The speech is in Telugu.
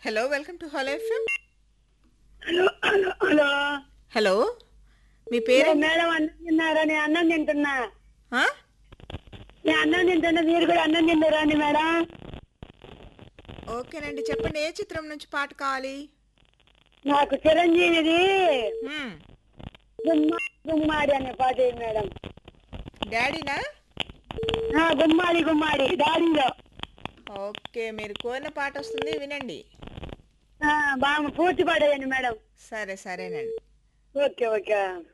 Hello welcome to hello FM hello hello hello hello మీ పేరు మేడం అన్నం తిన్నారా నేను అన్నం తింటున్నా ఆ? నేను అన్నం తింటున్నా మీరు కూడా అన్నం తిన్నారా అండి మేడం ఓకేనండి చెప్పండి ఏ చిత్రం నుంచి పాట కావాలి నాకు చిరంజీవిది మ్మ్. గుమ్మ గుమ్మాడి అనే పాట వేయండి మేడం డాడీనా ఆ, గుమ్మాడి గుమ్మాడి దాడిలో ఓకే మీరు కోరిన పాట వస్తుంది వినండి బాగా పూర్తి పాట వేయండి మేడం సరే సరేనండి ఓకే ఓకే